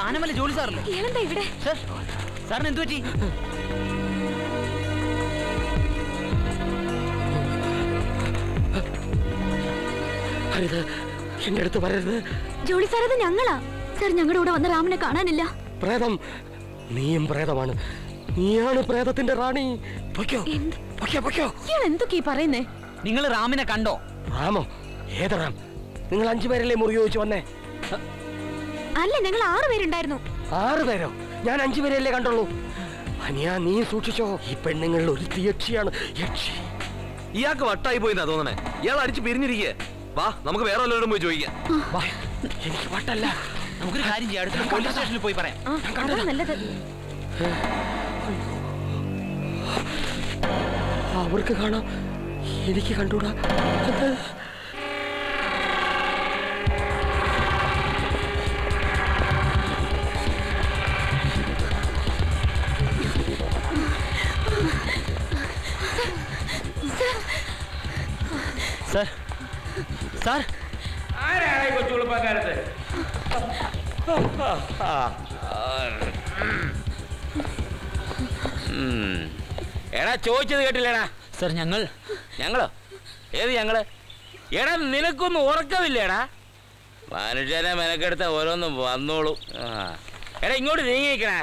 ആനമല ജോലി സാറല്ലേ ഇയാളെന്താ ഇവിടെ സാർ സാറിന് എന്ത് പറ്റി അരുത് എന്റെ അടുത്ത് വരരുത് ജോളി സാർ അത് ഞങ്ങളാ സാർ ഞങ്ങളുടെ കൂടെ വന്ന രാമനെ കാണാനില്ല പ്രേതം നീയും പ്രേതമാണ് നീയാണ് പ്രേതത്തിന്റെ റാണി പൊയ്ക്കോ എന്ത് പൊയ്ക്കോ പൊയ്ക്കോ ഇയാൾ എന്തൊക്കെയാ പറയുന്നേ നിങ്ങൾ റാമിനെ കണ്ടോ റാമോ ഏത് റാം നിങ്ങൾ അഞ്ചു പേരല്ലേ മുറി ചോദിച്ചു വന്നേ അല്ല ഞങ്ങൾ ആറു പേരുണ്ടായിരുന്നു ആറ് പേരോ ഞാൻ അഞ്ചു പേരല്ലേ കണ്ടുള്ളൂ അനിയ നീ സൂക്ഷിച്ചോ ഈ പെണ്ണുങ്ങളിൽ ഒരു യക്ഷിയാണ് യക്ഷി ഇയാൾക്ക് വട്ടായി പോയിന്നാ തോന്നണേ ഇയാൾ അടിച്ച് പിരിഞ്ഞിരിക്കുക വാ നമുക്ക് വേറെ വല്ലവരോടും പോയി ചോദിക്കാം വാ, എനിക്ക് വട്ടല്ല നമുക്കൊരു കാര്യം ചെയ്യാം അടുത്ത പോലീസ് സ്റ്റേഷനിൽ പോയി പറയാം ആ അതാ നല്ലത് അവർക്ക് കാണാം എനിക്ക് കണ്ടൂടാ സാർ സാർ ആരാണ് ഈ കൊച്ചുകുളപ്പക്കാരത്ത് എടാ ചോദിച്ചത് കേട്ടില്ലേടാ സാർ ഞങ്ങൾ ഞങ്ങളോ ഏത് ഞങ്ങള് എടാ നിനക്കൊന്നും ഉറക്കമില്ലേടാ മനുഷ്യനെ മെനക്കെടുത്ത ഓരോന്നും വന്നോളൂ ആ. എടാ ഇങ്ങോട്ട് നീങ്ങിക്കണേ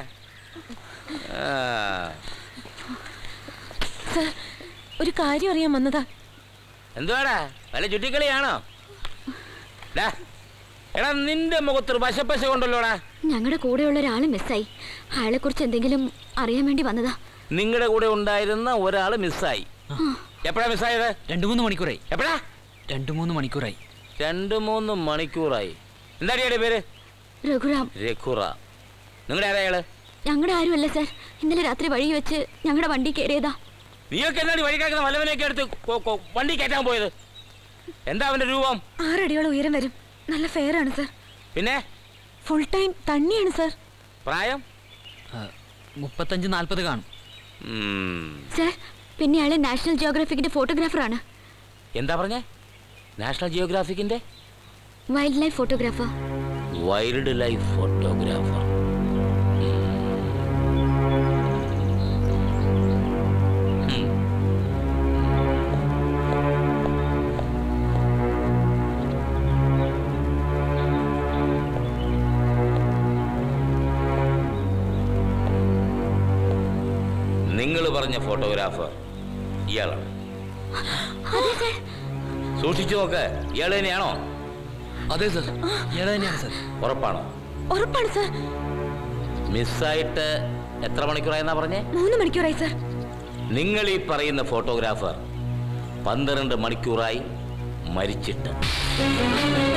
സാർ ഒരു കാര്യം അറിയാൻ വന്നതാ എന്തുവാടാ വല്ല ചുറ്റിക്കളിയാണോ ഡാ എടാ നിന്റെ മുഖത്തൊരു പശപ്പശ കൊണ്ടല്ലോടാ ഞങ്ങളുടെ കൂടെയുള്ള ഒരാൾ മിസ്സായി അയാളെ കുറിച്ച് എന്തെങ്കിലും അറിയാൻ വേണ്ടി വന്നതാ നിങ്ങളുടെ കൂടെ ഉണ്ടായിരുന്ന ഒരാൾ മിസ്സായി എപ്പോഴാ മിസ്സായത് രണ്ടു മൂന്ന് മണിക്കൂറായി എപ്പോഴാ രണ്ടു മൂന്ന് മണിക്കൂറായി രണ്ട് മൂന്ന് മണിക്കൂറായി എന്താടിയുടെ പേര് രഘുറാം രഘുറ നിങ്ങളുടെ ആരാ അയാള് ഞങ്ങളുടെ ആരുമല്ല സാർ ഇന്നലെ രാത്രി വഴി വെച്ച് ഞങ്ങളുടെ വണ്ടി കയറിയതാ നീയൊക്കെ എന്നാടി വഴി കിടക്കുന്ന വല്ലവനെയൊക്കെ എടുത്ത് കൊ- കൊ- വണ്ടി കയറ്റാൻ പോയത് എന്താ അവന്റെ രൂപം ആറടിയോളം ഉയരം വരും നല്ല ഫെയർ ആണ് സാർ പിന്നെ ഫുൾ ടൈം തണ്ണിയാണ് സാർ പ്രായം ആ, മുപ്പത്തഞ്ച് നാൽപ്പത് കാണും ഉം. സാർ പിന്നെ അയാള് നാഷണൽ ജിയോഗ്രാഫിക്കിന്റെ ഫോട്ടോഗ്രാഫറാണ് എന്താ പറഞ്ഞേ നാഷണൽ ജിയോഗ്രാഫിക്കിന്റെ wildlife photographer wildlife photographer നിങ്ങൾ പറഞ്ഞ ഫോട്ടോഗ്രാഫർ ഇയാളാണ് അതെ സാർ സൂക്ഷിച്ചു നോക്ക് ഇയാൾ തന്നെയാണോ അതെ സാർ ഇയാളെ തന്നെയാണ് സാർ ഉറപ്പാണോ ഉറപ്പാണ് സാർ മിസ്സായിട്ട് എത്ര മണിക്കൂറായെന്നാ പറഞ്ഞേ മൂന്ന് മണിക്കൂറായി സാർ നിങ്ങൾ ഈ പറയുന്ന ഫോട്ടോഗ്രാഫർ പന്ത്രണ്ട് മണിക്കൂറായി മരിച്ചിട്ട്